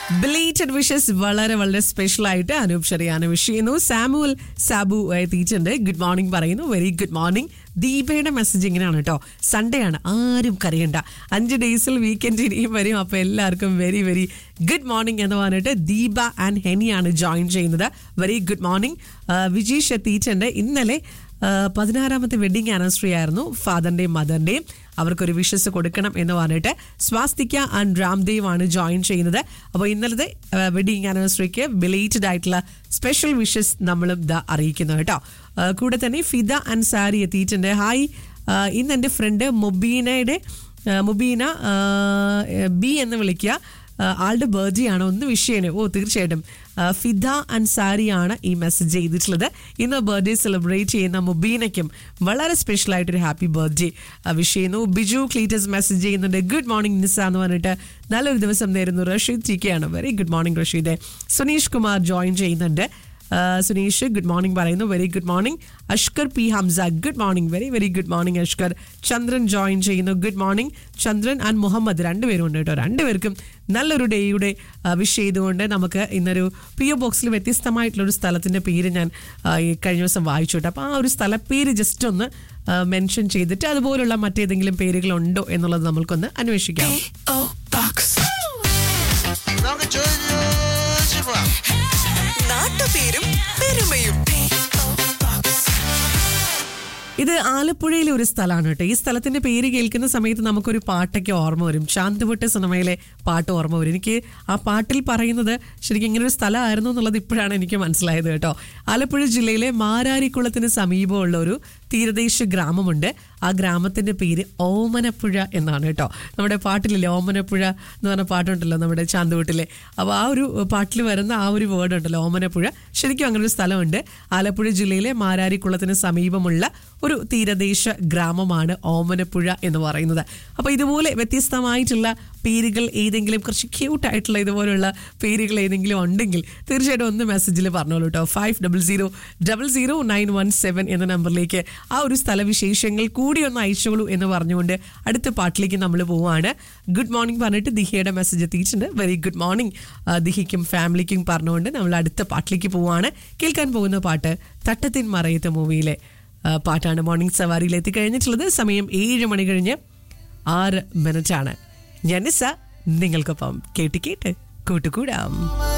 belated wishes വളരെ വളരെ special ആയിട്ട് അനൂപ് ഷെറിയാന് വിഷ് ചെയ്യുന്നു സാമുവൽ സാബു എത്തിയിട്ടുണ്ട് ഗുഡ് മോർണിംഗ് പറയുന്നു വെരി ഗുഡ് മോർണിംഗ് ദീപയുടെ മെസ്സേജ് ഇങ്ങനെയാണ് കേട്ടോ സൺഡേ ആണ് ആരും കരയണ്ട അഞ്ച് ഡേയ്സിൽ വീക്കെൻഡ് ഇനിയും വരും അപ്പോൾ എല്ലാവർക്കും വെരി വെരി ഗുഡ് മോർണിംഗ് എന്ന് പറഞ്ഞിട്ട് ദീപ ആൻഡ് ഹെനിയാണ് ജോയിൻ ചെയ്യുന്നത് വെരി ഗുഡ് മോർണിംഗ് വിജീഷ് എത്തിയിട്ടുണ്ട് ഇന്നലെ ആ, പതിനാറാമത്തെ വെഡിങ് ആനിവേഴ്സറി ആയിരുന്നു ഫാദറിന്റെയും മദറിന്റെയും അവർക്കൊരു വിഷസ് കൊടുക്കണം എന്ന് പറഞ്ഞിട്ട് സ്വാസ്തിക ആൻഡ് രാംദേവ് ആണ് ജോയിൻ ചെയ്യുന്നത് അപ്പോൾ ഇന്നലത്തെ വെഡിങ് ആനിവേഴ്സറിക്ക് ബിലേറ്റഡ് ആയിട്ടുള്ള സ്പെഷ്യൽ വിഷസ് നമ്മളും ഇതാ അറിയിക്കുന്നു കേട്ടോ ആ, കൂടെ തന്നെ ഫിദ ആൻഡ് സാരി എത്തിയിട്ടുണ്ട് ഹായ് ആ, ഇന്ന് എൻ്റെ ഫ്രണ്ട് മൊബീനയുടെ ആ, മുബീന ആ, ബി എന്ന് വിളിക്കുക ആ, ആളുടെ ബർത്ത്ഡേ ആണ് ഒന്ന് വിഷയമാണ് ഓ തീർച്ചയായിട്ടും ആ, ഫിദ അൻസാരിയാണ് ഈ മെസ്സേജ് ചെയ്തിട്ടുള്ളത് ഇന്ന് ബർത്ത്ഡേ സെലിബ്രേറ്റ് ചെയ്യുന്ന മുബീനയ്ക്കും വളരെ സ്പെഷ്യൽ ആയിട്ടൊരു ഹാപ്പി ബർത്ത്ഡേ വിഷ് ചെയ്യുന്നു ബിജു ക്ലീറ്റസ് മെസ്സേജ് ചെയ്യുന്നുണ്ട് ഗുഡ് മോർണിംഗ് നിസ എന്ന് പറഞ്ഞിട്ട് നല്ലൊരു ദിവസം നേരുന്നു റഷീദ് ടി കെ ആണ് very good morning Rasheed Suneesh Kumar join ചെയ്യുന്നുണ്ട് ആ, സുനീഷ് ഗുഡ് മോർണിംഗ് പറയുന്നു very good morning Ashkar P Hamza good morning very very good morning Ashkar Chandran join ചെയ്യുന്നു good morning Chandran and Muhammad രണ്ടുപേരും ഉണ്ട് കേട്ടോ രണ്ടുപേർക്കും നല്ലൊരു ഡേയുടെ വിഷ് ചെയ്തുകൊണ്ട് നമുക്ക് ഇന്നൊരു പി ഒ ബോക്സിൽ വ്യത്യസ്തമായിട്ടുള്ളൊരു സ്ഥലത്തിൻ്റെ പേര് ഞാൻ ആ, ഈ കഴിഞ്ഞ ദിവസം വായിച്ചു കേട്ടോ അപ്പോൾ ആ ഒരു സ്ഥലപ്പേര് ജസ്റ്റ് ഒന്ന് മെൻഷൻ ചെയ്തിട്ട് അതുപോലുള്ള മറ്റേതെങ്കിലും പേരുകളുണ്ടോ എന്നുള്ളത് നമുക്കൊന്ന് അന്വേഷിക്കാം നമുക്ക് ചോദിച്ചു പോവാം നാട്ടുപേരും പെരുമയും ഇത് ആലപ്പുഴയിലെ ഒരു സ്ഥലമാണ് കേട്ടോ ഈ സ്ഥലത്തിന്റെ പേര് കേൾക്കുന്ന സമയത്ത് നമുക്കൊരു പാട്ടൊക്കെ ഓർമ്മ വരും ശാന്തിപുട്ട സിനിമയിലെ പാട്ട് ഓർമ്മ വരും എനിക്ക് ആ പാട്ടിൽ പറയുന്നത് ശരിക്കും ഇങ്ങനെ ഒരു സ്ഥലമായിരുന്നു എന്നുള്ളത് ഇപ്പോഴാണ് എനിക്ക് മനസ്സിലായത് കേട്ടോ ആലപ്പുഴ ജില്ലയിലെ മാരാരിക്കുളത്തിന് സമീപമുള്ള ഒരു തീരദേശ ഗ്രാമമുണ്ട് ആ ഗ്രാമത്തിന്റെ പേര് ഓമനപ്പുഴ എന്നാണ് കേട്ടോ നമ്മുടെ പാട്ടിലില്ലേ ഓമനപ്പുഴ എന്ന് പറഞ്ഞ പാട്ടുണ്ടല്ലോ നമ്മുടെ ചാന്തുവട്ടിലെ അപ്പോൾ ആ ഒരു പാട്ടിൽ വരുന്ന ആ ഒരു വേർഡ് ഉണ്ടല്ലോ ഓമനപ്പുഴ ശരിക്കും അങ്ങനെ ഒരു സ്ഥലമുണ്ട് ആലപ്പുഴ ജില്ലയിലെ മാരാരിക്കുളത്തിന് സമീപമുള്ള ഒരു തീരദേശ ഗ്രാമമാണ് ഓമനപ്പുഴ എന്ന് പറയുന്നത് അപ്പോൾ ഇതുപോലെ വ്യത്യസ്തമായിട്ടുള്ള പേരുകൾ ഏതെങ്കിലും കുറച്ച് ക്യൂട്ടായിട്ടുള്ള ഇതുപോലുള്ള പേരുകൾ ഏതെങ്കിലും ഉണ്ടെങ്കിൽ തീർച്ചയായിട്ടും ഒന്ന് മെസ്സേജിൽ പറഞ്ഞോളൂ കേട്ടോ five double zero double zero nine one seven എന്ന നമ്പറിലേക്ക് ആ ഒരു സ്ഥലവിശേഷങ്ങൾ കൂടി ഒന്ന് അയച്ചോളൂ എന്ന് പറഞ്ഞുകൊണ്ട് അടുത്ത പാട്ടിലേക്ക് നമ്മൾ പോവാണ് ഗുഡ് മോർണിംഗ് പറഞ്ഞിട്ട് ദിഹയുടെ മെസ്സേജ് എത്തിയിട്ടുണ്ട് വെരി ഗുഡ് മോർണിംഗ് ദിഹിക്കും ഫാമിലിക്കും പറഞ്ഞുകൊണ്ട് നമ്മൾ അടുത്ത പാട്ടിലേക്ക് പോവാണ് കേൾക്കാൻ പോകുന്ന പാട്ട് തട്ടത്തിൻ മറയത്ത് മൂവിയിലെ ആ, പാട്ടാണ് മോർണിംഗ് സവാരിയിൽ എത്തിക്കഴിഞ്ഞിട്ടുള്ളത് സമയം ഏഴ് മണി കഴിഞ്ഞ് ആറ് മിനിറ്റാണ് ഞാൻ നിസ നിങ്ങൾക്കൊപ്പം കേട്ട് കേട്ട് കൂട്ടുകൂടാം